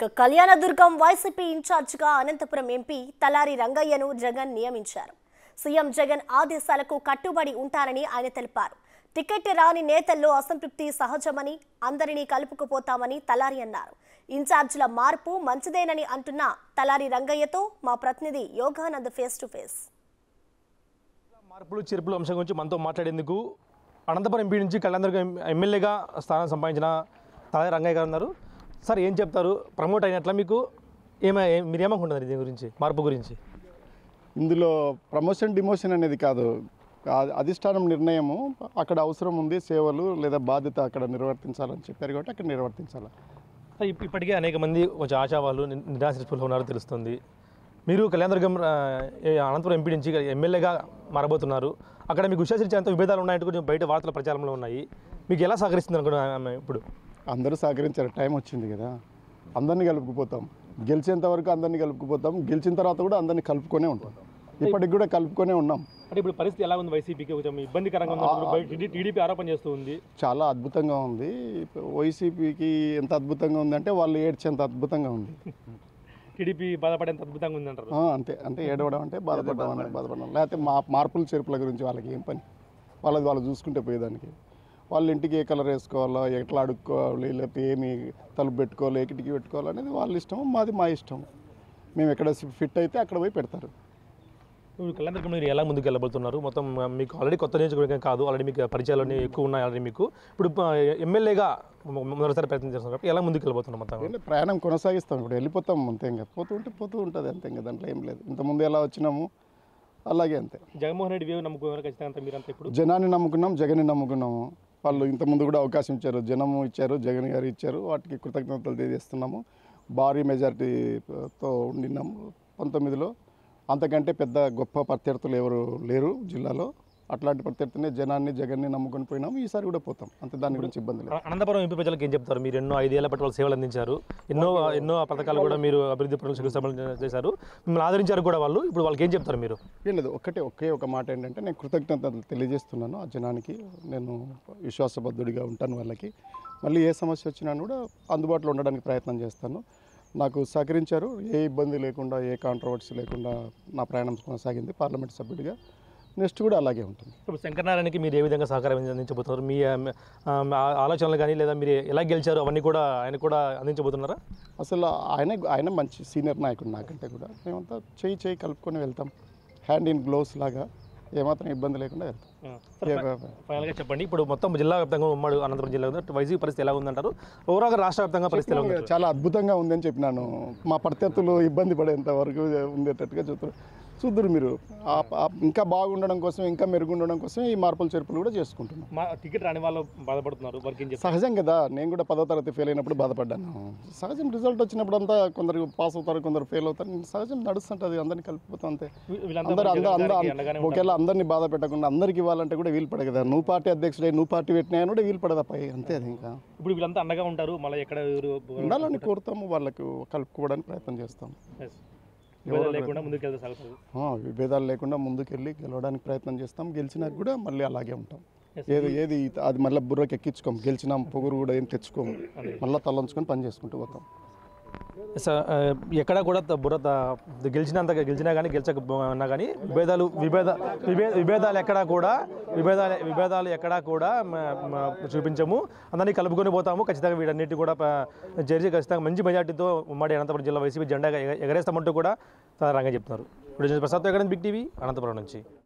ఇక కళ్యాణదుర్గం వైసీపీ ఇన్ఛార్జిగా అనంతపురం ఎంపీ తలారి రంగయ్యను జగన్ నియమించారు సీఎం జగన్ ఆదేశాలకు కట్టుబడి ఉంటారని ఆయన తెలిపారు టికెట్ రాని నేతల్లో అసంతృప్తి సహజమని అందరినీ కలుపుకుపోతామని తలారి అన్నారు ఇన్ఛార్జీల మార్పు మంచిదేనని అంటున్న తలారి రంగయ్యతో మా ప్రతినిధి యోగానంద్ ఫేస్ టు ఫేస్ మార్పులు చేర్పులు అంశం గురించి మనతో మాట్లాడేందుకు అనంతపురం ఎంపీ నుంచి కళ్యాణదుర్గం ఎమ్మెల్యేగా స్థానం సంపాదించిన తాజా రంగయ్య గారు ఉన్నారు సార్ ఏం చెప్తారు ప్రమోట్ అయినట్ల మీకు ఏమై మీరు ఏమనుకుంటున్నారు దీని గురించి మార్పు గురించి ఇందులో ప్రమోషన్ డిమోషన్ అనేది కాదు ఆ- అధిష్టానం నిర్ణయము అక్కడ అవసరం ఉంది సేవలు లేదా బాధ్యత అక్కడ నిర్వర్తించాలని చెప్పారు కాబట్టి అక్కడ నిర్వర్తించాలి సార్, ఇప్- ఇప్పటికే అనేక మంది కొంచెం ఆశావాళ్ళు ని- నిరాశపూర్లు ఉన్నారో తెలుస్తుంది మీరు కళ్యాణదుర్గం ఆ, ఏ అనంతపురం ఎంపీ నుంచి ఎమ్మెల్యేగా మారబోతున్నారు అక్కడ మీకు విశ్వాసించేంత విభేదాలు ఉన్నాయంటూ కొంచెం బయట వార్తల ప్రచారంలో ఉన్నాయి మీకు ఎలా సహకరిస్తుంది అనుకున్నా ఆమె ఇప్పుడు అందరూ సహకరించారు టైం వచ్చింది కదా అందరినీ కలుపుకుపోతాం గెలిచేంత వరకు అందరినీ కలుపుకుపోతాం గెలిచిన తర్వాత కూడా అందరినీ కలుపుకొనే ఉంటాం ఇప్పటికి కూడా కలుపుకొనే ఉన్నాం అంటే ఇప్పుడు పరిస్థితి ఎలా ఉంది వైసీపీకి కొంచెం ఇబ్బందికరంగా ఉంది ఇప్పుడు బయట టీడీ- టీడీపీ ఆరోపణ చేస్తూ ఉంది చాలా అద్భుతంగా ఉంది వైసీపీకి ఎంత అద్భుతంగా ఉందంటే వాళ్ళు ఏడ్చేంత అద్భుతంగా ఉంది టీడీపీ బాధపడేంత అద్భుతంగా ఉంది అంటారు ఆ, అంతే అంటే ఏడవడం అంటే బాధపడడం అంటే బాధపడడం లేకపోతే మా మార్పుల చేర్పుల గురించి వాళ్ళకి ఏం పని వాళ్ళది వాళ్ళు చూసుకుంటే పోయేదానికి వాళ్ళ ఇంటికి ఏ కలర్ వేసుకోవాలో ఎట్లా అడుక్కోవాలి లేకపోతే ఏమి తలుపు పెట్టుకోవాలి ఏ కిటికీ పెట్టుకోవాలి అనేది వాళ్ళ ఇష్టం మాది మా ఇష్టం మేము ఎక్కడ ఫిట్ అయితే అక్కడ పోయి పెడతారు ఇప్పుడు కళ్యాణదుర్గం మీరు ఎలా ముందుకు వెళ్ళబోతున్నారు మొత్తం ఆ, మీకు ఆల్రెడీ కొత్త నియోజకవర్గం కాదు ఆల్రెడీ మీకు పరిచయాలు అన్నీ ఎక్కువ ఉన్నాయి ఆల్రెడీ మీకు ఇప్పుడు ఆ, ఎమ్మెల్యేగా మొ- మొదటిసారి ప్రయత్నం చేస్తున్నారు కాబట్టి ఎలా ముందుకు వెళ్ళబోతున్నారు మొత్తం ఏంటి ప్రయాణం కొనసాగిస్తాం ఇప్పుడు వెళ్ళిపోతాం అంతే ఇంకా పోతూ ఉంటే పోతూ ఉంటుంది అంతే ఇంకా దాంట్లో ఏం లేదు ఇంతకుముందు ఎలా వచ్చినాము అలాగే అంతే జగన్మోహన్ రెడ్డి వేవ్ నమ్ముకున్నారు ఖచ్చితంగా మీరంతా ఇప్పుడు జనాన్ని నమ్ముకున్నాం జగన్ని నమ్ముకున్నాము వాళ్ళు ఇంతకుముందు కూడా అవకాశం ఇచ్చారు జనము ఇచ్చారు జగన్ గారు ఇచ్చారు వాటికి కృతజ్ఞతలు తెలియజేస్తున్నాము భారీ మెజారిటీతో ఉండినాము పంతొమ్మిదిలో అంతకంటే పెద్ద గొప్ప ప్రత్యర్థులు ఎవరు లేరు జిల్లాలో అట్లాంటి ప్రత్యర్థినే జనాన్ని జగన్ని నమ్ముకొని పోయినాము ఈసారి కూడా పోతాం అంతే దాని గురించి ఇబ్బంది లేదు అనంతపురం ఎంపీ ప్రజలకు ఏం చెప్తారు మీరు ఎన్నో ఐదేళ్ల పట్ల వాళ్ళు సేవలు అందించారు ఎన్నో ఎన్నో పథకాలు కూడా మీరు అభివృద్ధి పనులు శంకుస్థాపన చేశారు మిమ్మల్ని ఆదరించారు కూడా వాళ్ళు ఇప్పుడు వాళ్ళకి ఏం చెప్తారు మీరు ఏం లేదు ఒక్కటే ఒకే ఒక మాట ఏంటంటే నేను కృతజ్ఞతలు తెలియజేస్తున్నాను ఆ జనానికి నేను విశ్వాసబద్ధుడిగా ఉంటాను వాళ్ళకి మళ్ళీ ఏ సమస్య వచ్చినా కూడా అందుబాటులో ఉండడానికి ప్రయత్నం చేస్తాను నాకు సహకరించారు ఏ ఇబ్బంది లేకుండా ఏ కాంట్రవర్సీ లేకుండా నా ప్రయాణం కొనసాగింది పార్లమెంట్ సభ్యుడిగా నెక్స్ట్ కూడా అలాగే ఉంటుంది ఇప్పుడు శంకరనారాయణకి మీరు ఏ విధంగా సహకారం అందించబోతున్నారు మీ ఆ, ఆ, ఆలోచనలు కానీ లేదా మీరు ఎలా గెలిచారు అవన్నీ కూడా ఆయన కూడా అందించబోతున్నారా అసలు ఆయన ఆయన మంచి సీనియర్ నాయకుడు నాకంటే కూడా మేమంతా చేయి చేయి కలుపుకొని వెళ్తాం హ్యాండ్ ఇన్ గ్లోవ్స్ లాగా ఏమాత్రం ఇబ్బంది లేకుండా వెళ్తాం ఏ- ఫైనల్గా చెప్పండి ఇప్పుడు మొత్తం జిల్లా వ్యాప్తంగా ఉమ్మడి అనంతపురం జిల్లా ఉంది వైసీపీ పరిస్థితి ఎలా ఉందంటారు ఓవరాల్గా రాష్ట్ర వ్యాప్తంగా పరిస్థితి ఎలా ఉంది చాలా అద్భుతంగా ఉందని చెప్పినాను మా ప్రత్యర్థులు ఇబ్బంది పడేంత వరకు ఉండేటట్టుగా చూస్తారు చూద్దరు మీరు ఆ- ఆ ఇంకా బాగుండడం కోసం ఇంకా మెరుగుండడం కోసం ఈ మార్పులు చేర్పులు కూడా చేసుకుంటున్నాం మా టికెట్ రాని వాళ్ళు బాధపడుతున్నారు వారికి ఏం చెప్తారు సహజం కదా నేను కూడా పదో తరగతి ఫెయిల్ అయినప్పుడు బాధపడ్డాను సహజం రిజల్ట్ వచ్చినప్పుడు అంతా కొందరు పాస్ అవుతారు కొందరు ఫెయిల్ అవుతారు సహజం నడుస్తుంటుంది అందరినీ కలిపిపోతాం అంతే వీ- వీళ్ళంతా అందరు జగన్ అందరూ గారికి అండగానే అందరూ ఒకేలా అందరినీ బాధ పెట్టకుండా అందరికి ఇవ్వాలంటే కూడా వీలు పడదు కదా నువ్వు పార్టీ అధ్యక్షుడే నువ్వు పార్టీ పెట్టినా కూడా వీలు పడదా పై అంతే అది ఇంకా ఇప్పుడు వీళ్ళంతా అండగా ఉంటారు మళ్ళీ ఎక్కడ ఎవరు ఉండాలని కోరుతాము వాళ్ళకు కలుపుకోవడానికి ప్రయత్నం చేస్తాం Yes. విభేదాలు లేకుండా ముందుకు వెళ్తే సాగుతుంది ఆ, విభేదాలు లేకుండా ముందుకెళ్ళి గెలవడానికి ప్రయత్నం చేస్తాం గెలిచినాక కూడా మళ్ళీ అలాగే ఉంటాం ఏది ఏది అది మళ్ళీ బుర్రకి ఎక్కించుకోం గెలిచినాం పొగురు కూడా ఏం తెచ్చుకోము మళ్ళీ తలంచుకొని పని చేసుకుంటూ పోతాం స- ఆ, ఎక్కడ కూడా త- బుర్ర త- గెలిచినంత గెలిచినా కానీ గెలిచకపోయినా కానీ విభేదాలు విభేద విభే- విభేదాలు ఎక్కడా కూడా విభేదాలు విభేదాలు ఎక్కడా కూడా మ- మ- చూపించము అందరినీ కలుపుకొని పోతాము ఖచ్చితంగా వీటన్నిటి కూడా ప- చేర్చి ఖచ్చితంగా మంచి మెజార్టీతో ఉమ్మడి అనంతపురం జిల్లా వైసీపీ జెండా ఎగ- ఎగరేస్తామంటూ కూడా రంగా చెప్తున్నారు ఇప్పుడు ప్రసాద్ ఎక్కడ బిగ్ టీవీ అనంతపురం నుంచి